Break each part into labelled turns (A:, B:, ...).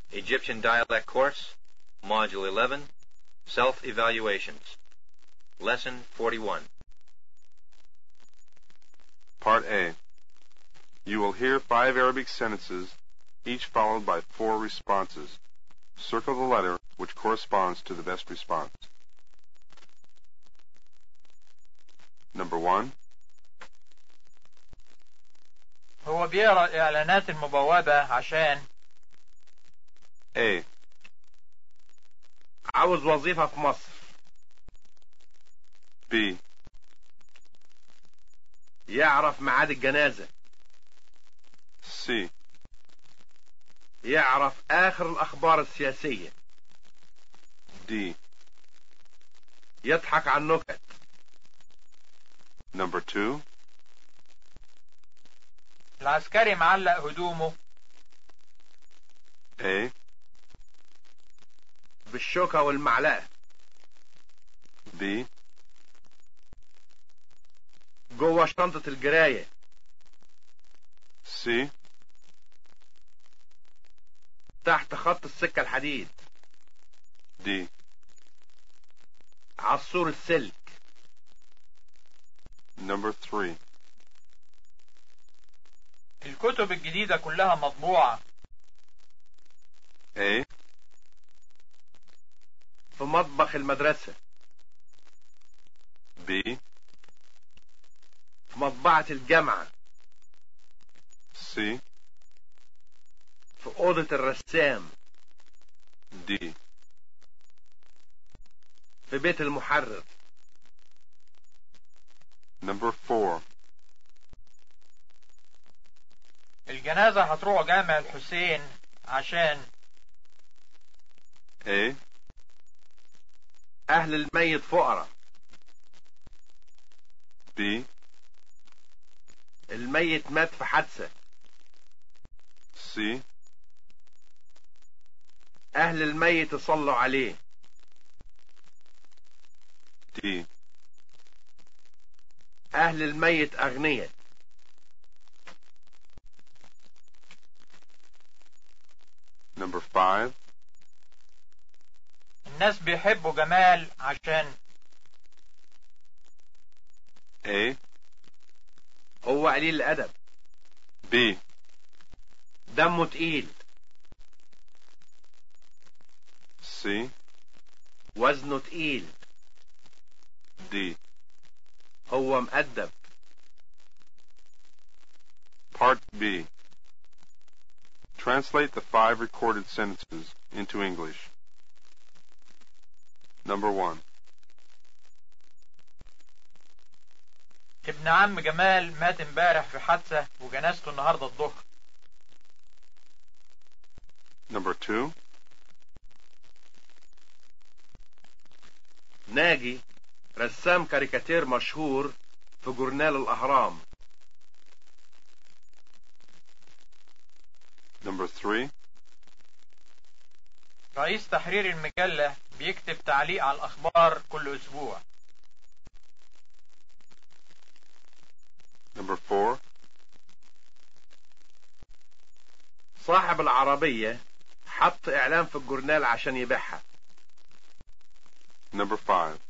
A: Egyptian Dialect Course, Module 11, Self-Evaluations. Lesson 41.
B: Part A. You will hear five Arabic sentences, each followed by four responses. Circle the letter which corresponds to the best response. Number one,
C: هو بيقرا الاعلانات المبوبه عشان
B: A,
D: عاوز وظيفة في مصر
B: B,
D: يعرف ميعاد الجنازة
B: C,
D: يعرف آخر الأخبار السياسية
B: D.
D: يضحك على النكت
B: Number two,
C: العسكري معلق هدومه
B: A,
D: بالشوكة والمعلقة
B: B,
D: جوه شنطة الجراية
B: C,
D: تحت خط السكة الحديد
B: D.
D: عصور السلك
B: Number three,
C: الكتب الجديده كلها مطبوعه
B: A,
D: في مطبخ المدرسة
B: B,
D: في مطبعة الجامعة
B: C,
D: في أوضة الرسام
B: D.
D: في بيت المحرر
B: Number four,
C: الجنازه هتروح جامع الحسين عشان
B: A,
D: أهل الميت فقراء
B: B,
D: الميت مات في حادثة
B: C,
D: أهل الميت يصلوا عليه
B: D.
D: أهل الميت أغنياء
B: Number five,
C: الناس بيحبوا جمال عشان
B: A,
D: هو قليل الأدب
B: B,
D: دمه تقيل
B: C,
D: وزنه تقيل
B: D.
D: هو مؤدب
B: Part B. Translate the five recorded sentences into English. Number one.
C: ابن عم جمال مات امبارح في حادثه وجنازته النهارده الظهر
B: Number two.
D: ناجي رسام كاريكاتير مشهور في جورنال الأهرام
B: Number three.
C: رئيس تحرير المجله بيكتب تعليق على الاخبار كل اسبوع
B: Number four.
D: صاحب العربية حط إعلان في الجورنال عشان يبيعها
B: Number five.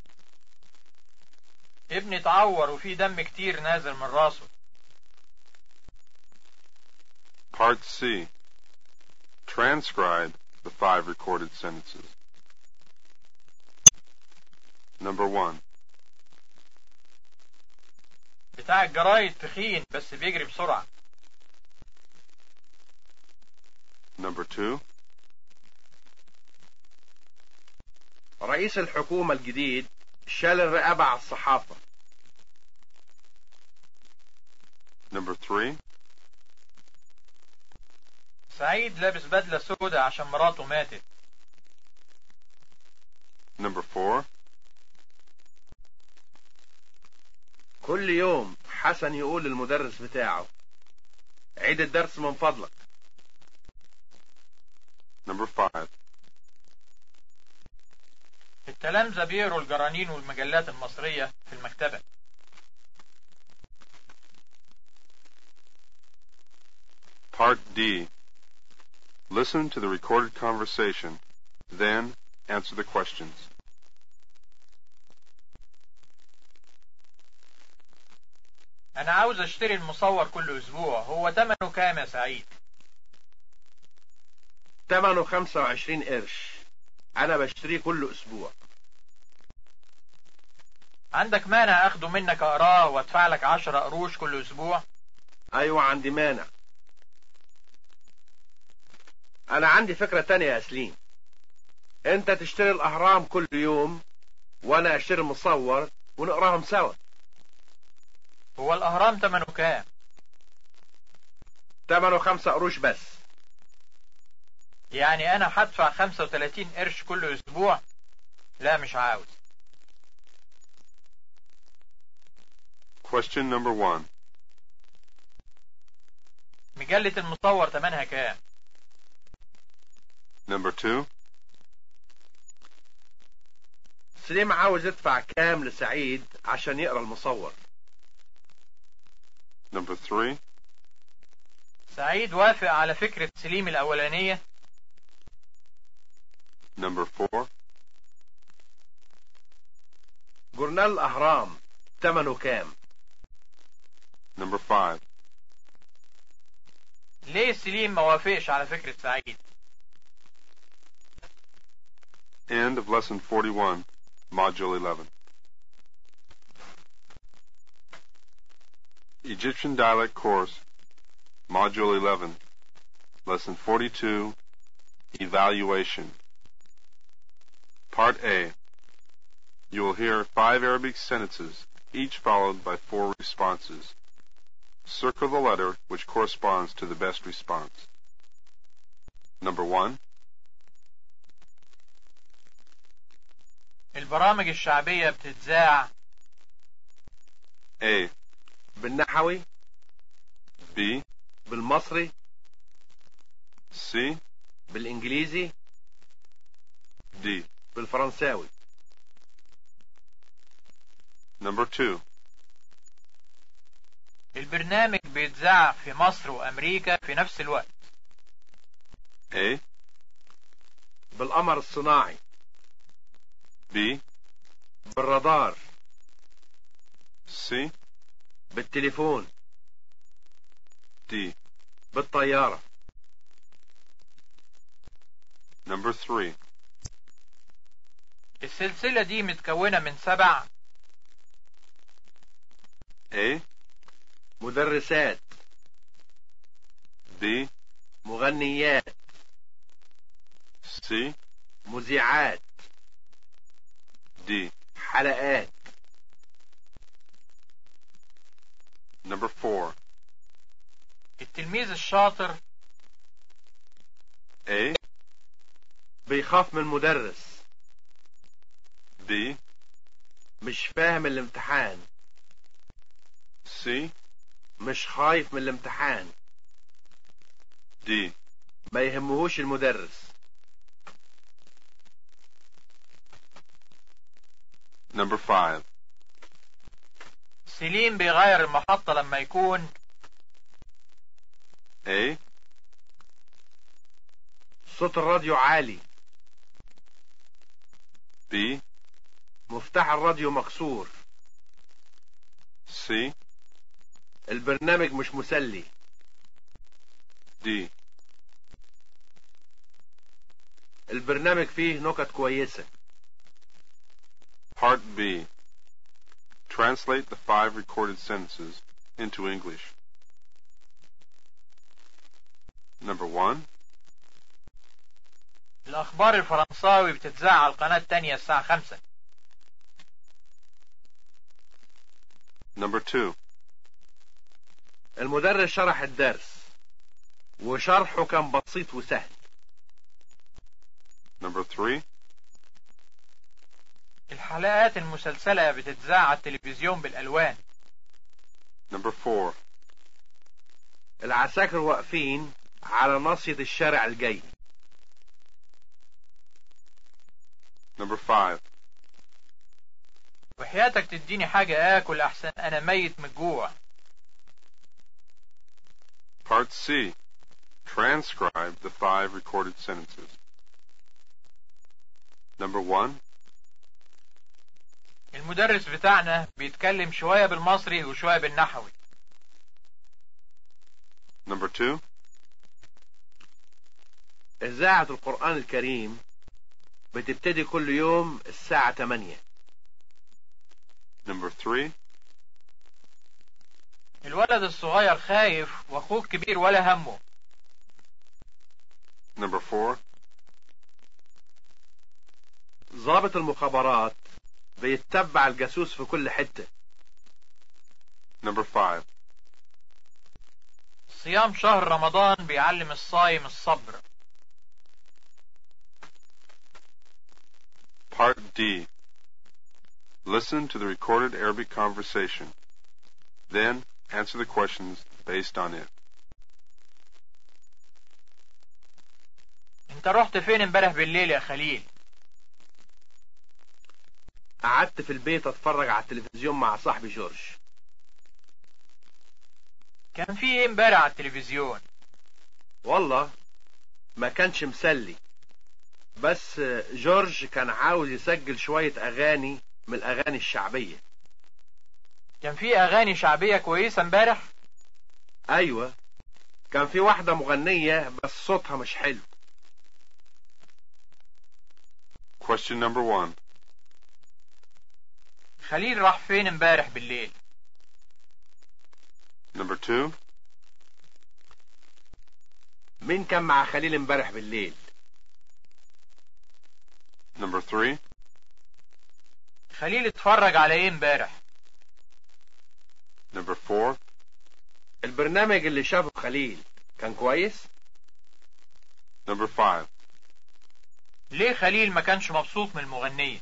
C: ابني اتعور وفي دم كتير نازل من راسه
B: Part C. Transcribe the five recorded sentences. Number one.
C: بتاع الجرايد تخين بس بيجري بسرعه
B: Number two.
D: رئيس الحكومة الجديد شال الرقابة على الصحافة
B: Number three.
C: سعيد لابس بدله سوداء عشان مراته ماتت
B: Number four.
D: كل يوم حسن يقول للمدرس بتاعه عيد الدرس من فضلك
B: Number five.
C: التلامذة بيقروا الجرانين والمجلات المصرية في المكتبة
B: Part D. Listen to the recorded conversation, then answer the questions.
C: انا عاوز اشتري المصور كل اسبوع هو تمنه كام يا سعيد
D: تمنه 25 قرش انا بشتريه كل اسبوع
C: عندك مانع اخده منك اقراه وادفع لك 10 قروش كل اسبوع
D: ايوه عندي مانع انا عندي فكرة تانية يا سليم انت تشتري الاهرام كل يوم وانا اشتري مصور ونقراهم سوا
C: هو الاهرام تمنه كام
D: تمنه خمسة قروش بس
C: يعني انا هدفع 35 قرش كل اسبوع لا مش عاوز
B: Question number one.
C: مجلة المصور تمنها كام
B: Number two.
D: سليم عاوز يدفع كام لسعيد عشان يقرا المصور
B: Number three.
C: سعيد وافق على فكرة سليم الاولانية
B: Number four.
D: جورنال الاهرام تمنه كام
B: Number five.
C: ليه سليم ما وافقش على فكرة سعيد
B: End of Lesson 41, Module 11. Egyptian Dialect Course, Module 11, Lesson 42, Evaluation. Part A. You will hear five Arabic sentences, each followed by four responses. Circle the letter which corresponds to the best response. Number one,
C: البرامج الشعبية بتتذاع
B: A,
D: بالنحوي
B: B,
D: بالمصري
B: C,
D: بالانجليزي
B: D.
D: بالفرنساوي
B: Number two,
C: البرنامج بيتذاع في مصر وامريكا في نفس الوقت
B: A,
D: بالقمر الصناعي
B: B,
D: بالرادار
B: C,
D: بالتليفون
B: D.
D: بالطيارة
B: Number three,
C: السلسلة دي متكونة من سبع
B: A,
D: مدرسات
B: B,
D: مغنيات
B: C,
D: مذيعات
B: D.
D: حلقات
B: Number four,
C: التلميذ الشاطر
B: A,
D: بيخاف من المدرس
B: B,
D: مش فاهم الامتحان
B: C,
D: مش خايف من الامتحان
B: D.
D: ما يهمهوش المدرس
B: Number five,
C: سليم بيغير المحطة لما يكون
B: A,
D: صوت الراديو عالي
B: B,
D: مفتاح الراديو مكسور
B: C,
D: البرنامج مش مسلي
B: D.
D: البرنامج فيه نكت كويسة
B: Part B. Translate the five recorded sentences into English. Number one,
C: الأخبار الفرنساوي بتتذاع على القناة التانية الساعة خمسة
B: number two,
D: المدرس شرح الدرس وشرحه كان بسيط وسهل
B: number three,
C: الحلقات المسلسلة بتتذاع على التلفزيون بالألوان
B: number four,
D: العساكر واقفين على ناصية الشارع الجاي
B: number five,
C: وحياتك تديني حاجة آكل أحسن أنا ميت من الجوع
B: part C. Transcribe the five recorded sentences. Number one,
C: المدرس بتاعنا بيتكلم شوية بالمصري وشوية بالنحوي
B: number two,
D: إذاعة القرآن الكريم بتبتدي كل يوم الساعة 8
B: number three,
C: الولد الصغير خايف واخوه الكبير ولا همه
B: number four,
D: ضابط المخابرات بيتبع الجاسوس في كل حتة
B: number five,
C: صيام شهر رمضان بيعلم الصايم الصبر
B: Part D. Listen to the recorded Arabic conversation. Then answer the questions based on it.
C: انت رحت فين امبارح بالليل يا خليل
D: قعدت في البيت اتفرج على التلفزيون مع صاحبي جورج
C: كان في ايه امبارح على التلفزيون
D: والله ما كانش مسلي بس جورج كان عاوز يسجل شوية أغاني من الأغاني الشعبية
C: كان في اغاني شعبية كويسة امبارح
D: أيوة كان في واحدة مغنية بس صوتها مش حلو
B: Question number one.
C: خليل راح فين امبارح بالليل
B: Number two.
D: مين كان مع خليل امبارح بالليل
B: Number three.
C: خليل اتفرج على ايه امبارح
B: Number four.
D: البرنامج اللي شافه خليل كان كويس
B: Number five.
C: ليه خليل ما كانش مبسوط من المغنية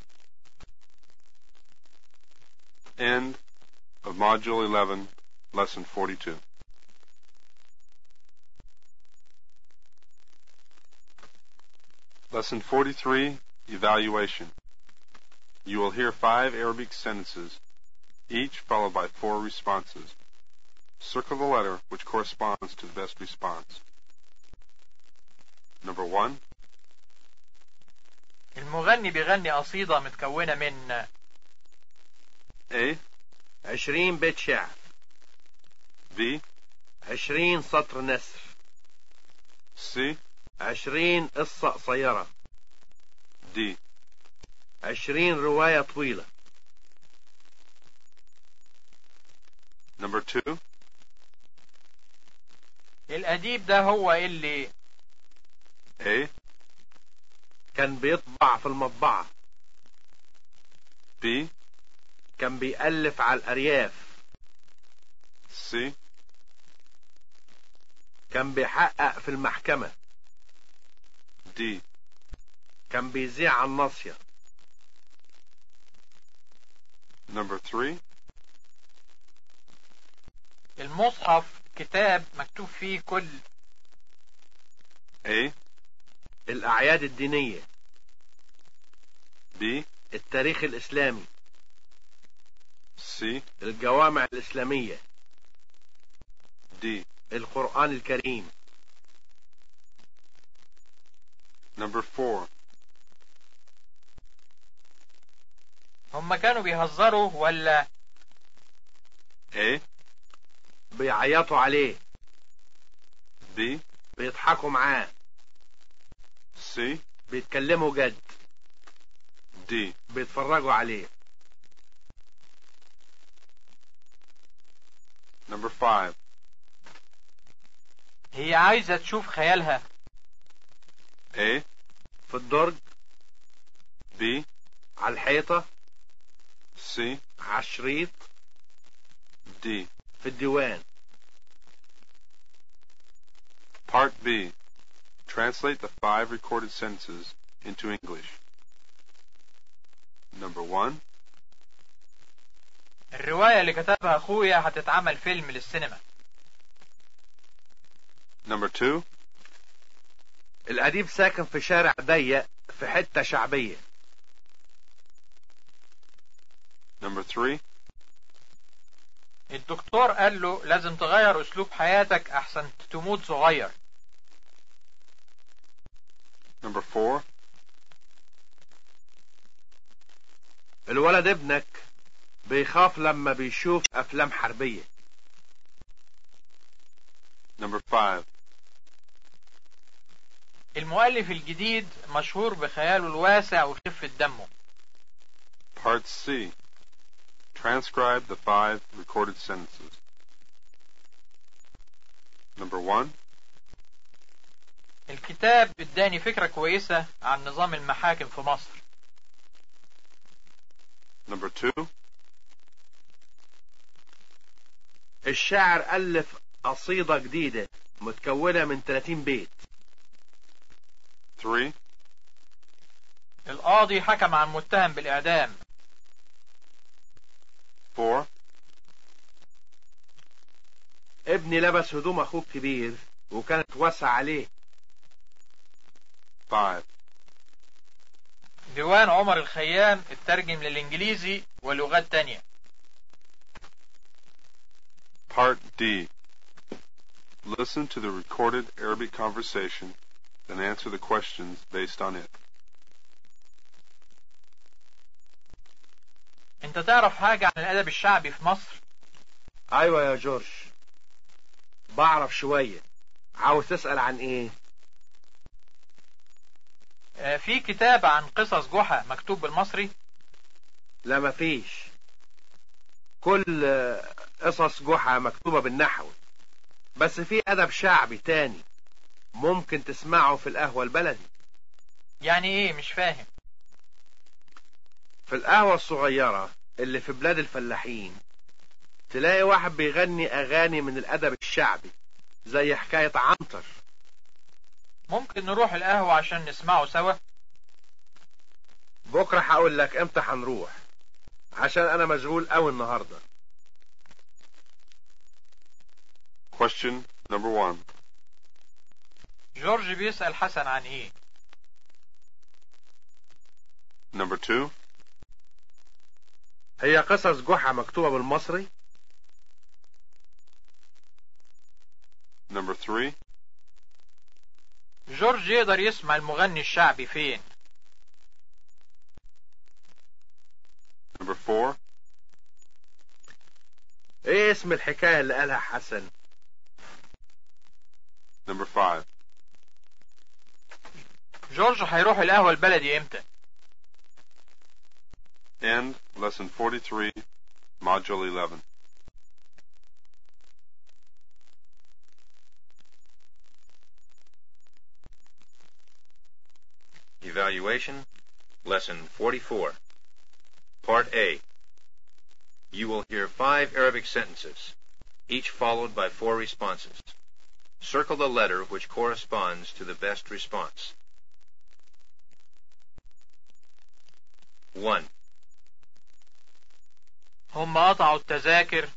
B: End of Module 11, Lesson 42. Lesson 43, Evaluation. You will hear five Arabic sentences, each followed by four responses. Circle the letter which corresponds to the best response. Number one,
C: المغني بيغني قصيدة متكونة من
B: A,
D: عشرين بيت شعر
B: B,
D: عشرين سطر نثر
B: C,
D: عشرين قصة قصيرة
B: D.
D: عشرين رواية طويلة
B: Number two,
C: الأديب ده هو اللي
B: A,
D: كان بيطبع في المطبعة
B: B,
D: كان بيألف على الأرياف
B: C,
D: كان بيحقق في المحكمة
B: D.
D: كان بيذيع على الناصية
B: Number three,
C: المصحف كتاب مكتوب فيه كل
B: A,
D: الأعياد الدينية
B: B,
D: التاريخ الإسلامي
B: C,
D: الجوامع الإسلامية
B: D.
D: القرآن الكريم
B: Number four,
C: هم كانوا بيهزروا ولا
B: A,
D: بيعيطوا عليه
B: B,
D: بيضحكوا معاه
B: C,
D: بيتكلموا جد
B: D.
D: بيتفرجوا عليه
B: Number five,
C: هي عايزة تشوف خيالها
B: A,
D: في الدرج
B: B,
D: على الحيطة
B: C,
D: على الشريط
B: D.
D: في الديوان
B: Part B. Translate the five recorded sentences into English. Number one,
C: الرواية اللي كتبها أخويا هتتعمل فيلم للسينما
B: number two,
D: الأديب ساكن في شارع ضيق في حتة شعبية
B: number three,
C: الدكتور قال له لازم تغير أسلوب حياتك أحسن تموت صغير
B: Number four,
D: الولد ابنك بيخاف لما بيشوف افلام حربية
B: number five,
C: المؤلف الجديد مشهور بخياله الواسع وخفة دمه
B: part C. Transcribe the five recorded sentences. Number one,
C: الكتاب اداني فكرة كويسة عن نظام المحاكم في مصر
B: number two,
D: الشاعر ألف قصيدة جديدة متكونة من 30 بيت
B: three,
C: القاضي حكم عن متهم بالإعدام
B: four,
D: ابني لبس هدوم أخوه الكبير وكانت واسعة عليه
B: five,
C: ديوان عمر الخيام اترجم للإنجليزي ولغات تانية
B: part D. Listen to the recorded Arabic conversation, then answer the questions based on it.
C: انت تعرف حاجة عن الأدب الشعبي في مصر
D: أيوة يا جورج بعرف شوية عاوز تسأل عن إيه
C: آه، في كتاب عن قصص جحا مكتوب بالمصري
D: لا مفيش كل آه، قصص جحا مكتوبة بالنحو بس في أدب شعبي تاني ممكن تسمعه في القهوة البلدي
C: يعني ايه مش فاهم
D: في القهوة الصغيرة اللي في بلاد الفلاحين تلاقي واحد بيغني أغاني من الأدب الشعبي زي حكاية عنتر
C: ممكن نروح القهوة عشان نسمعه سوا
D: بكرة هقول لك امتى هنروح عشان أنا مشغول أوي النهاردة
B: Question number one.
C: جورج بيسأل حسن عن ايه
B: Number two.
D: هي قصص جحا مكتوبة بالمصري
B: Number three.
C: جورج يقدر يسمع المغني الشعبي فين
B: Number four.
D: ايه اسم الحكاية اللي قالها حسن
B: Number five.
C: جورج هيروح القهوة البلدي امتى
B: End lesson 43, module 11.
A: Evaluation, Lesson 44. Part A. You will hear five Arabic sentences, each followed by four responses. Circle the letter which corresponds to the best response. 1.
C: هم قطعوا التذاكر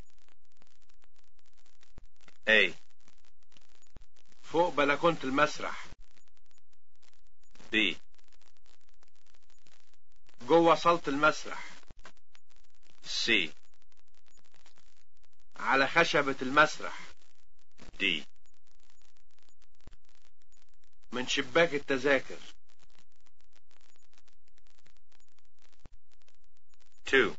A: A.
D: فوق بلكونة المسرح
A: B.
D: جوه صالة المسرح
A: C.
D: على خشبة المسرح
A: D.
D: من شباك التذاكر
A: 2.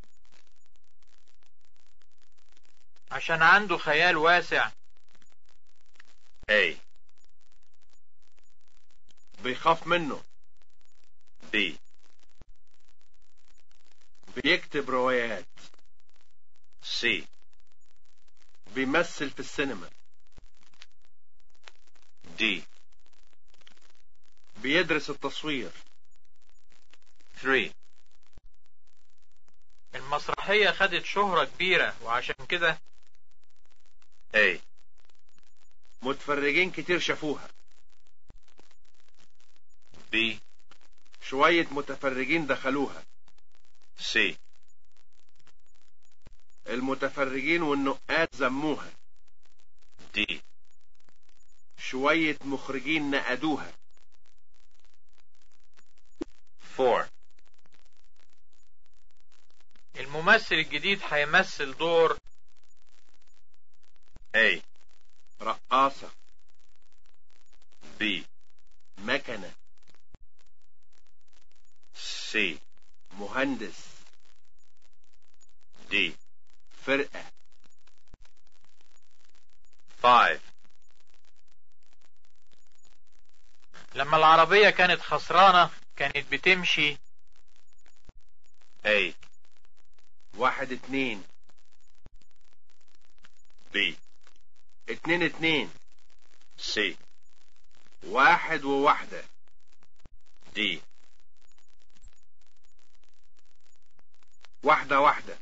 C: عشان عنده خيال واسع
A: A.
D: بيخاف منه
A: B.
D: بيكتب روايات
A: C.
D: بيمثل في السينما
A: D.
D: بيدرس التصوير
A: 3.
C: المسرحية خدت شهرة كبيرة وعشان كده
A: A.
D: متفرجين كتير شافوها
A: B.
D: شوية متفرجين دخلوها
A: C.
D: المتفرجين والنقاد ذموها
A: D.
D: شوية مخرجين نقدوها
A: 4.
C: الممثل الجديد هيمثل دور
A: A.
D: رقاصة
A: B.
D: مكنة
A: C.
D: مهندس
A: D.
D: فرقة
A: 5.
C: لما العربية كانت خسرانة كانت بتمشي
A: A.
D: واحد اتنين
A: B.
D: اتنين اتنين
A: C.
D: واحد وواحدة
A: D.
D: واحدة واحدة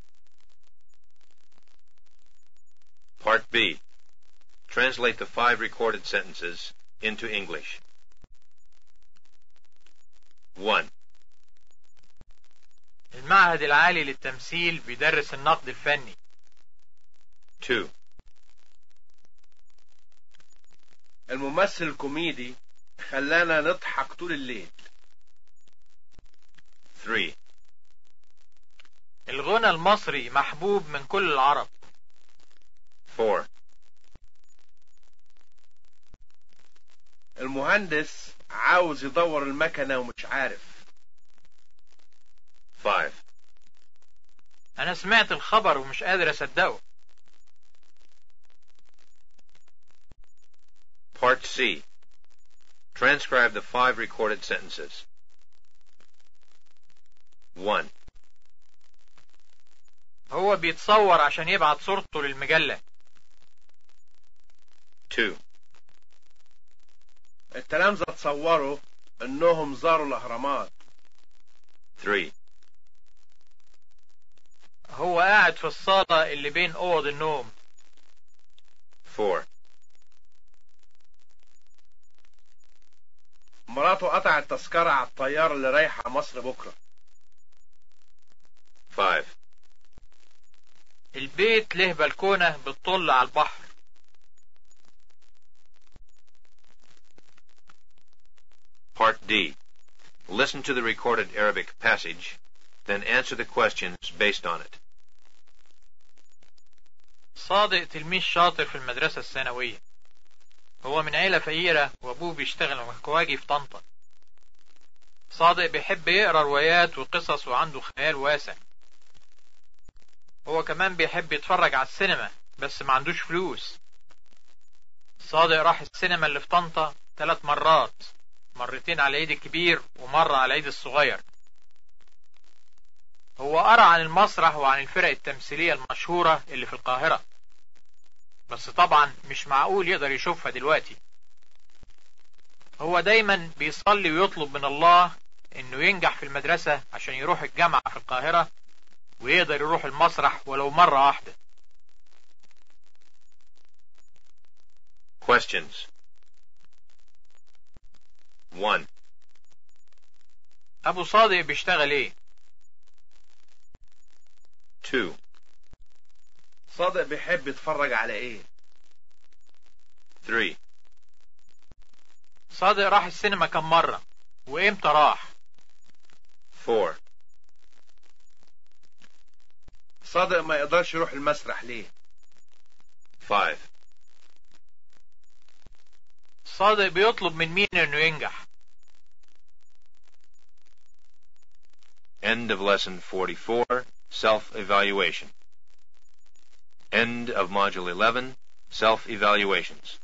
A: Part B. Translate the five recorded sentences into English. 1.
C: المعهد العالي للتمثيل بيدرس النقد الفني
A: 2.
D: الممثل الكوميدي خلانا نضحك طول الليل
A: 3.
C: الغنى المصري محبوب من كل العرب
A: 4.
D: المهندس عاوز يدور المكنة ومش عارف
A: 5.
C: انا سمعت الخبر ومش قادر اصدقه
A: Part C. Transcribe the five recorded sentences. 1.
C: هو بيتصور عشان يبعت صورته للمجلة
A: 2.
D: التلامذة تصوروا انهم زاروا الاهرامات
A: 3.
C: هو قاعد في الصالة اللي بين اوض النوم
A: 4.
D: مراته قطعت تذكرة على الطيارة اللي رايحة مصر بكرة
A: 5.
C: البيت له بلكونة بتطل على البحر
A: Part D. Listen to the recorded Arabic passage, then answer the questions based on it.
C: صادق تلميذ شاطر في المدرسة الثانوية هو من عيلة فقيرة وأبوه بيشتغل مكواجي في طنطا صادق بيحب يقرأ روايات وقصص وعنده خيال واسع هو كمان بيحب يتفرج على السينما بس ما عندوش فلوس صادق راح السينما اللي في طنطا ثلاث مرات مرتين على العيد الكبير ومرة على العيد الصغير هو قرأ عن المسرح وعن الفرق التمثيلية المشهورة اللي في القاهرة بس طبعا مش معقول يقدر يشوفها دلوقتي هو دايما بيصلي ويطلب من الله انه ينجح في المدرسة عشان يروح الجامعة في القاهرة ويقدر يروح المسرح ولو مرة واحدة
A: Questions. 1.
C: ابو صادق بيشتغل ايه
A: 2.
D: صادق بيحب يتفرج على ايه
A: 3.
C: صادق راح السينما كم مرة وامتى راح
A: 4.
D: صادق ما يقدرش يروح المسرح ليه
A: 5.
C: صادق بيطلب من مين انه ينجح
A: End of lesson 44, self-evaluation. End of module 11, self-evaluations.